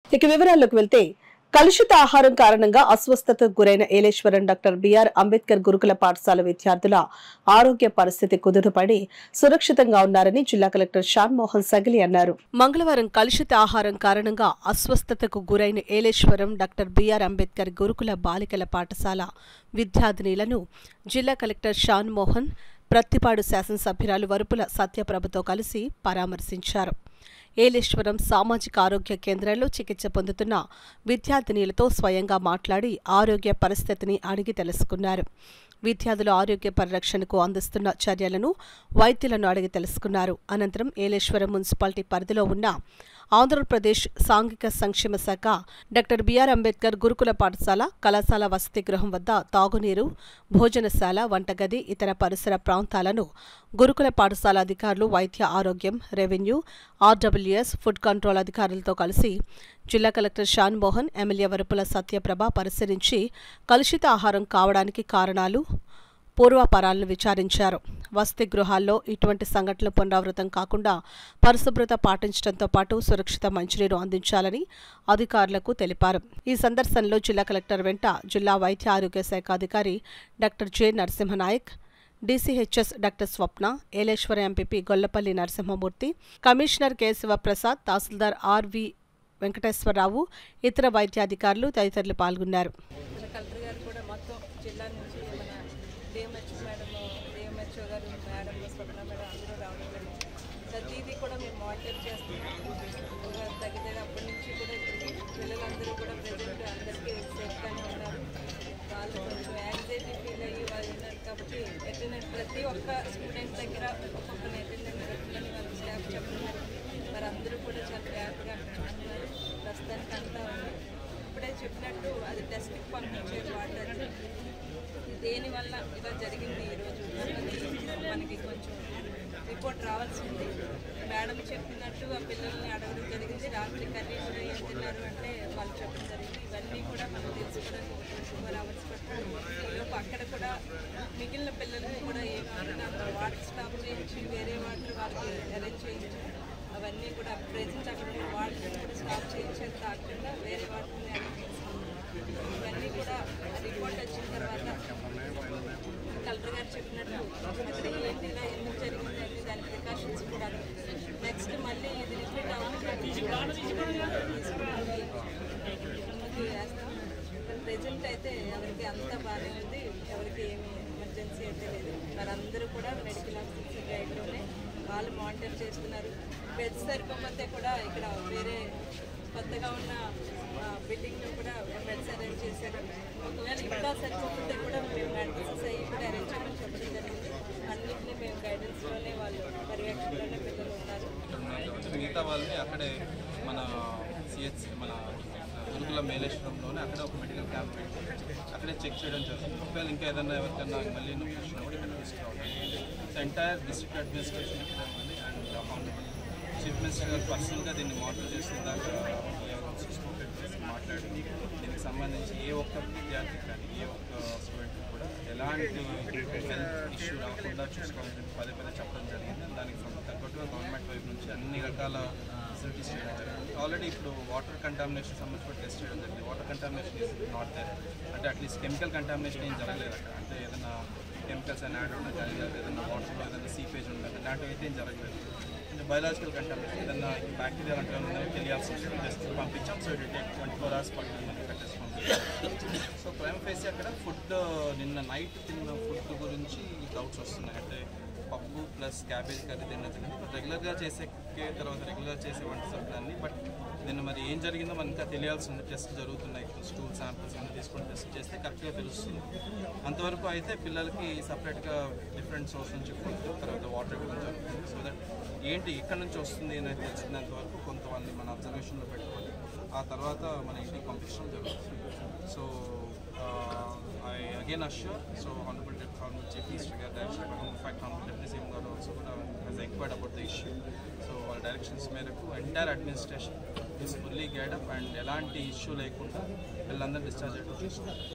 ఇక వివరాల్లోకి వెళ్తే కలుషిత ఆహారం కారణంగా అస్వస్థతకు గురైన ఏలేశ్వరం డాక్టర్ బిఆర్ అంబేద్కర్ గురుకుల పాఠశాల విద్యార్థుల ఆరోగ్య పరిస్థితి కుదుటపడి సురక్షితంగా ఉన్నారని జిల్లా కలెక్టర్ షాన్ మోహన్ సగిలి అన్నారు మంగళవారం కలుషిత ఆహారం కారణంగా అస్వస్థతకు గురైన ఏలేశ్వరం డాక్టర్ బిఆర్ అంబేద్కర్ గురుకుల బాలికల పాఠశాల విద్యార్థినిలను జిల్లా కలెక్టర్ షాన్ మోహన్ ప్రత్తిపాడు శాసనసభ్యురాలు వరుపుల సత్యప్రభతో కలిసి పరామర్శించారు ఏలేశ్వరం సామాజిక ఆరోగ్య కేంద్రంలో చికిత్స పొందుతున్న విద్యార్థినిలతో స్వయంగా మాట్లాడి ఆరోగ్య పరిస్థితిని అడిగి తెలుసుకున్నారు విద్యార్థుల ఆరోగ్య పరిరక్షణకు అందిస్తున్న చర్యలను వైద్యులను అడిగి తెలుసుకున్నారు అనంతరం ఏలేశ్వరం మున్సిపాలిటీ పరిధిలో ఉన్న ఆంధ్రప్రదేశ్ సాంఘిక సంక్షేమ శాఖ డాక్టర్ బిఆర్ అంబేద్కర్ గురుకుల పాఠశాల కళాశాల వసతి గృహం వద్ద తాగునీరు భోజనశాల వంటగది ఇతర పరిసర ప్రాంతాలను గురుకుల పాఠశాల అధికారులు వైద్య ఆరోగ్యం రెవెన్యూ ఆర్డబ్ల్యూఎస్ ఫుడ్ కంట్రోల్ అధికారులతో కలిసి జిల్లా కలెక్టర్ షాన్ మోహన్ ఎమ్మెల్యే వరపుల సత్యప్రభ పరిశీలించి కలుషిత ఆహారం కావడానికి కారణాలు పూర్వాపరాలను విచారించారు వసతి గృహాల్లో ఇటువంటి సంఘటనలు పునరావృతం కాకుండా పరిశుభ్రత పాటించడంతో పాటు సురక్షిత మంచినీరు అందించాలని అధికారులకు తెలిపారు ఈ సందర్శనలో జిల్లా కలెక్టర్ వెంట జిల్లా వైద్య ఆరోగ్య శాఖ అధికారి doctor J Narasimha Nayak DCHS doctor Swapna Yeleswara MPP Gollapalli Narasimhamurthy commissioner K Sivaprasad tahsildar RV Venkateswara Rao ఇతర వైద్యాధికారులు తదితరులు పాల్గొన్నారు మన కలెక్టర్ గారు కూడా మొత్తం జిల్లా నుంచి మన డిఎంహెచ్ మేడం డిఎంహెచ్ఓ గారు మేడం స్వప్న మేడం అందరూ రావడం జరిగింది ప్రతిదీ కూడా మేము మానిటర్ చేస్తున్నాం ఇంకా తగ్గితే అప్పటి నుంచి కూడా ఇప్పుడు పిల్లలందరూ కూడా ప్రజెంట్ అందరికీ సేఫ్గానే ఉన్నారు వాళ్ళు కొంచెం యాంగ్జైటీ ఫీల్ అయ్యి వాళ్ళు ఉన్నారు కాబట్టి అటెండెంట్ ప్రతి ఒక్క స్టూడెంట్ దగ్గర ఒక్కొక్కరిని అటెండెంట్ పెట్టమని వాళ్ళ స్టాఫ్ చెప్తున్నారు మరి అందరూ కూడా చాలా జాగ్రత్తగా చూస్తున్నారు ప్రస్తుతానికి అంతా ఉంది ఇప్పుడే చెప్పినట్టు అది టెస్ట్కి పంపించారు వాటర్ దేనివల్ల ఇలా జరిగింది ఈరోజు అన్నది మనకి కొంచెం రిపోర్ట్ రావాల్సి ఉంది మేడం చెప్పినట్టు ఆ పిల్లల్ని అడగడం జరిగింది రాత్రి కర్రీ కూడా ఏం తిన్నారు అంటే వాళ్ళు చెప్పడం జరిగింది ఇవన్నీ కూడా మనం తెలుసుకోవడానికి ఒక ట్వంటీ ఫోర్ అవర్స్ పడుతుంది ఈలోపు అక్కడ కూడా మిగిలిన పిల్లల్ని కూడా ఏమన్నా వాటర్ స్టాప్ చేయించి వేరే వాటర్ వాళ్ళకి అరేంజ్ చేయించి అవన్నీ కూడా ప్రెజెంట్ అక్కడ ఉన్న వాటర్ కూడా స్టాప్ చేయించేది కాకుండా వేరే వాటర్ని అరేంజ్ చేసుకున్నాం ఇవన్నీ కూడా రిపోర్ట్ వచ్చిన తర్వాత కలెక్టర్ గారు చెప్పినట్టు అక్కడ ఏంటి ఇలా ఎందుకు జరిగింది అని దాని ప్రికాషన్స్ కూడా నెక్స్ట్ మళ్ళీ ఇది రిపీట్ అవ్వకుండా వేస్తాం ప్రెజెంట్ అయితే ఎవరికి అంతా బాగానే ఉంది ఎవరికి ఏమి ఎమర్జెన్సీ అయితే లేదు వారందరూ కూడా మెడికల్ ఆఫీసర్ గైడ్లోనే వాళ్ళు మానిటర్ చేస్తున్నారు బెడ్స్ సరిపోతే కూడా ఇక్కడ వేరే కొత్తగా ఉన్న బిల్డింగ్లో కూడా బెడ్స్ అరేంజ్ చేశారు ఒకవేళ ఇంకా సరిపోతే కూడా మేము గైడెన్సెస్ అయ్యి కూడా అరేంజ్ చేయమని చెప్పడం జరిగింది అన్నింటినీ మేము గైడెన్స్లోనే వాళ్ళు పర్యవేక్షణలోనే పిల్లలు ఉన్నారు మిగతా వాళ్ళని అక్కడే మన సిహెచ్ మన గురుకుల మేలేశ్వరంలోనే అక్కడే ఒక మెడికల్ క్యాంప్ పెట్టి అక్కడే చెక్ చేయడం జరుగుతుంది ఒకవేళ ఇంకా ఏదైనా ఎవరికైనా మళ్ళీ ఇన్ఫెక్షన్ కూడా ఇక్కడ తీసుకురావడం సో ఎంటైర్ డిస్ట్రిక్ట్ అడ్మినిస్ట్రేషన్ ఇక్కడ ఉంది అండ్ అకౌంటబుల్ చీఫ్ మినిస్టర్ గారు పర్సనల్గా దీన్ని మానిటర్ చేస్తున్న దాకా చేసి మాట్లాడి దీనికి సంబంధించి ఏ ఒక్క విద్యార్థికి కానీ ఏ ఒక్క స్టూడెంట్కి కూడా ఎలాంటి హెల్త్ ఇష్యూ రాకుండా చూసుకోవాలని పదే పదే చెప్పడం జరిగింది దానికి తగ్గట్టుగా గవర్నమెంట్ వైపు నుంచి అన్ని రకాల ఫెసిలిటీస్ చేయడం జరిగింది ఆల్రెడీ ఇప్పుడు వాటర్ కంటామినేషన్ సంబంధించి టెస్ట్ చేయడం జరిగింది water contamination is not there అంటే అట్లీస్ట్ కెమికల్ కంటామినేషన్ ఏం జరగలేదు అక్కడ అంటే ఏదైనా కెమికల్స్ అని యాడ్ ఉండడం కానీ లేదా ఏదైనా వాటర్లో ఏదైనా సీపేజ్ ఉండడం అలాంటివి అయితే ఏం జరగలేదు అంటే బయలాజికల్ కంటామినేషన్ ఏదైనా బ్యాక్టీరియా లాంటివి ఏమైనా తెలియాల్సి వస్తుంది జస్ట్ పంపించాం so it take twenty four hours పడుతుంది మనకి టెస్ట్ పంపించాం సో క్రైమ్ ఫేస్ అక్కడ ఫుడ్ నిన్న నైట్ తిన్న ఫుడ్ గురించి డౌట్స్ వస్తున్నాయి అంటే పప్పు ప్లస్ క్యాబేజ్ కర్రీ తిన్నది రెగ్యులర్గా చేసే తర్వాత రెగ్యులర్గా చేసే వంట సరుకులన్నీ బట్ నిన్న మరి ఏం జరిగిందో మనకి ఇంకా తెలియాల్సి ఉంది టెస్ట్ జరుగుతున్నాయి స్టూల్ శాంపిల్స్ అన్ని తీసుకొని టెస్ట్ చేస్తే కరెక్ట్గా తెలుస్తుంది అంతవరకు అయితే పిల్లలకి సపరేట్గా డిఫరెంట్ సోర్స్ నుంచి ఫుడ్ తర్వాత వాటర్ ఇవ్వడం జరుగుతుంది సో దట్ ఏంటి ఎక్కడి నుంచి వస్తుంది అనేది తెలిసినంత వరకు కొంత వాళ్ళని మన అబ్జర్వేషన్లో పెట్టుకొని ఆ తర్వాత మన ఇంటికి పంపించడం జరుగుతుంది so I again assure so honourable honourable chief minister గారు direction in fact honourable deputy CM గారు ఆల్సో కూడా he's enquired about the issue so వాళ్ళ డైరెక్షన్స్ మేరకు entire administration is fully guide up and ఎలాంటి ఇష్యూ లేకుండా వీళ్ళందరూ డిశ్చార్జ్ అయ్యేటట్టు చూసుకుంటారు